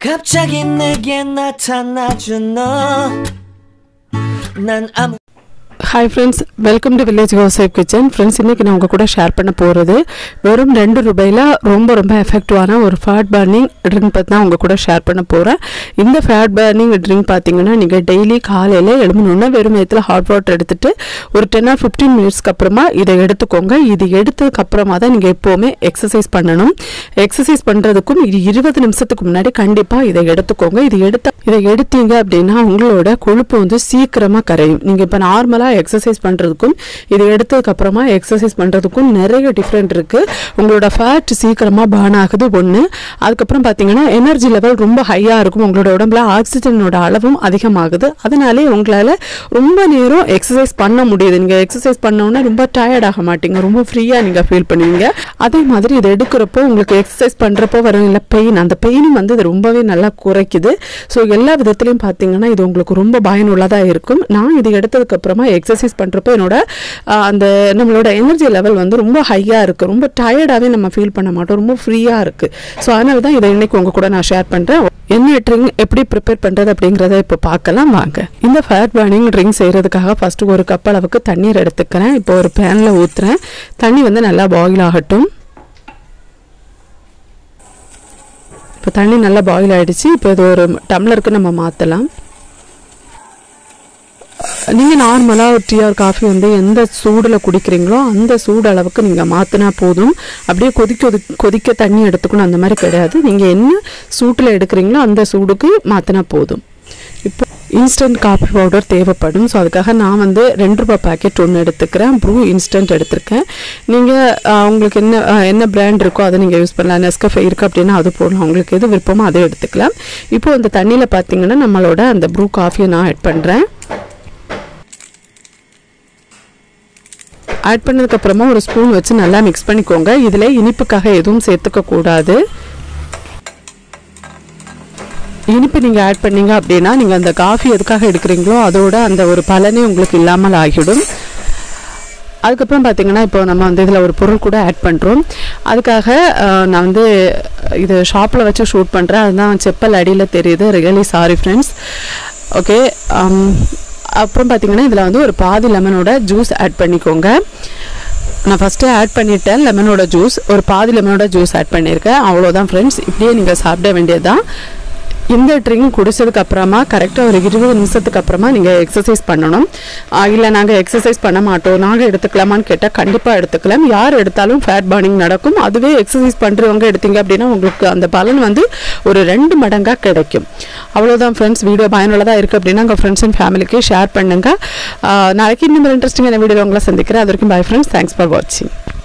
갑자기 내게 나타나준 너 난 아무 hi friends welcome to village விவசாய kitchen friends இன்றைக்கி நான் உங்கள் கூட ஷேர் பண்ண போகிறது வெறும் ரெண்டு ரூபாயில் ரொம்ப ரொம்ப எஃபெக்டிவான ஒரு ஃபேட் பர்னிங் ட்ரிங்க் பற்றி தான் உங்கள் கூட ஷேர் பண்ண போகிறேன் இந்த ஃபேட் பர்னிங் ட்ரிங்க் பார்த்தீங்கன்னா நீங்கள் டெய்லி காலையில் எழுமணுன்னா வெறும் நேரத்தில் ஹாட் வாட்டர் எடுத்துகிட்டு ஒரு டென் ஆர் ஃபிஃப்டீன் மினிட்ஸ்க்கு அப்புறமா இதை எடுத்துக்கோங்க இது எடுத்ததுக்கு அப்புறமா தான் நீங்கள் எப்போவுமே எக்ஸசைஸ் பண்ணணும் எக்ஸசைஸ் பண்ணுறதுக்கும் இது இருபது நிமிஷத்துக்கு முன்னாடி கண்டிப்பாக இதை எடுத்துக்கோங்க இது எடுத்த இதை எடுத்தீங்க அப்படின்னா உங்களோட கொழுப்பு வந்து சீக்கிரமாக கரையும் நீங்கள் இப்போ நார்மலாக எக்ஸசைஸ் பண்ணுறதுக்கும் இது எடுத்ததுக்கு அப்புறமா எக்ஸசைஸ் பண்ணுறதுக்கும் நிறைய டிஃப்ரெண்ட் இருக்குது உங்களோட ஃபேட் சீக்கிரமாக பர்ன் ஆகுது ஒன்று அதுக்கப்புறம் பார்த்தீங்கன்னா எனர்ஜி லெவல் ரொம்ப ஹையாக இருக்கும் உங்களோட உடம்புல ஆக்சிஜனோட அளவும் அதிகமாகுது அதனாலே உங்களால் ரொம்ப நேரம் எக்ஸசைஸ் பண்ண முடியுது நீங்கள் எக்ஸசைஸ் பண்ணோன்னா ரொம்ப டயர்ட் ஆக மாட்டீங்க ரொம்ப ஃப்ரீயாக நீங்கள் ஃபீல் பண்ணுவீங்க அதே மாதிரி இதை எடுக்கிறப்போ உங்களுக்கு எக்ஸசைஸ் பண்ணுறப்போ வரும் இல்லை பெயின் அந்த பெயினும் வந்து இது ரொம்பவே நல்லா குறைக்குது ஸோ எல்லா விதத்துலையும் பார்த்தீங்கன்னா இது உங்களுக்கு ரொம்ப பயனுள்ளதாக இருக்கும் நான் இது எடுத்ததுக்கு அப்புறமா எக்ஸசைஸ் பண்ணுறப்போ என்னோட ஆஹ், அந்த நம்மளோட எனர்ஜி லெவல் வந்து ரொம்ப ஹையாக இருக்குது ரொம்ப டயர்டாகவே நம்ம ஃபீல் பண்ண மாட்டோம் ரொம்ப ஃப்ரீயாக இருக்குது ஸோ அதனால தான் இதை இன்னைக்கு உங்கள் கூட நான் ஷேர் பண்ணுறேன் என்ன ட்ரிங்க் எப்படி ப்ரிப்பேர் பண்ணுறது அப்படிங்கிறத இப்போ பார்க்கலாம் வாங்க இந்த ஃபேட் பர்னிங் ட்ரிங்க் செய்கிறதுக்காக ஃபஸ்ட்டு ஒரு கப் அளவுக்கு தண்ணீர் எடுத்துக்கிறேன் இப்போ ஒரு பேனில் ஊற்றுறேன் தண்ணி வந்து நல்லா பாயில் ஆகட்டும் இப்போ தண்ணி நல்லா பாயில் ஆயிடுச்சு இப்போ இது ஒரு டம்ளருக்கு நம்ம மாற்றலாம் நீங்கள் நார்மலாக ஒரு டீ ஆர் காஃபி வந்து எந்த சூடில் குடிக்கிறீங்களோ அந்த சூடு அளவுக்கு நீங்கள் மாற்றினா போதும் அப்படியே கொதிக்க கொதி- கொதிக்க தண்ணி எடுத்துக்கணும் அந்த மாதிரி கிடையாது நீங்கள் என்ன சூட்டில் எடுக்கிறீங்களோ அந்த சூடுக்கு மாற்றினா போதும் இப்போ இன்ஸ்டன்ட் காஃபி பவுடர் தேவைப்படும் ஸோ அதுக்காக நான் வந்து ரெண்டு ரூபாய் பாக்கெட் ஒன்று எடுத்துக்கிறேன் ப்ரூ இன்ஸ்டன்ட் எடுத்திருக்கேன் நீங்கள் உங்களுக்கு என்ன அஹ், என்ன பிராண்ட் இருக்கோ அதை நீங்கள் யூஸ் பண்ணலாம் நெஸ்கஃபே இருக்குது அப்படின்னா அது போடலாம் உங்களுக்கு எது விருப்பமோ அதை எடுத்துக்கலாம் இப்போ அந்த தண்ணியில் பார்த்தீங்கன்னா நம்மளோட அந்த ப்ரூ காஃபியை நான் ஆட் பண்ணுறேன் ஆட் பண்ணதுக்கப்புறமா ஒரு ஸ்பூன் வச்சு நல்லா மிக்ஸ் பண்ணிக்கோங்க இதில் இனிப்புக்காக எதுவும் சேர்த்துக்க கூடாது இனிப்பு நீங்கள் ஆட் பண்ணீங்க அப்படின்னா நீங்கள் அந்த காஃபி எதுக்காக எடுக்கிறீங்களோ அதோட அந்த ஒரு பலனே உங்களுக்கு இல்லாமல் ஆகிடும் அதுக்கப்புறம் பார்த்தீங்கன்னா இப்போ நம்ம வந்து இதில் ஒரு பொருள் கூட ஆட் பண்ணுறோம் அதுக்காக அஹ், நான் வந்து இது ஷாப்பில் வச்சு ஷூட் பண்ணுறேன் அதுதான் செப்பல் அடியில் தெரியுது ரியலி சாரி ஃப்ரெண்ட்ஸ் ஓகே அப்புறம் பார்த்தீங்கன்னா இதில் வந்து ஒரு பாதி லெமனோட ஜூஸ் ஆட் பண்ணிக்கோங்க நான் ஃபஸ்ட்டே ஆட் பண்ணிட்டேன் லெமனோட ஜூஸ் ஒரு பாதி லெமனோட ஜூஸ் ஆட் பண்ணியிருக்கேன் அவ்வளோதான் ஃப்ரெண்ட்ஸ் இப்படியே நீங்கள் சாப்பிட வேண்டியது தான் இந்த ட்ரிங்க் குடிச்சதுக்கு அப்புறமா கரெக்டாக ஒரு இருபது நிமிஷத்துக்கு அப்புறமா நீங்கள் எக்ஸசைஸ் பண்ணணும் இல்லை நாங்கள் எக்ஸசைஸ் பண்ண மாட்டோம் நாங்கள் எடுத்துக்கலாமான்னு கேட்டால் கண்டிப்பாக எடுத்துக்கலாம் யார் எடுத்தாலும் ஃபேட் பர்னிங் நடக்கும் அதுவே எக்ஸசைஸ் பண்ணுறவங்க எடுத்தீங்க அப்படின்னா உங்களுக்கு அந்த பலன் வந்து ஒரு ரெண்டு மடங்காக கிடைக்கும் அவ்வளோதான் ஃப்ரெண்ட்ஸ் வீடியோ பயனுள்ளதாக இருக்குது அப்படின்னா உங்கள் ஃப்ரெண்ட்ஸ் அண்ட் ஃபேமிலிக்கு ஷேர் பண்ணுங்கள் நாளைக்கு இன்னும் இன்ட்ரெஸ்டிங்கான வீடியோ உங்களை சந்திக்கிறேன் அது வரைக்கும் பை ஃப்ரெண்ட்ஸ் தேங்க்ஸ் ஃபார் வாட்சிங்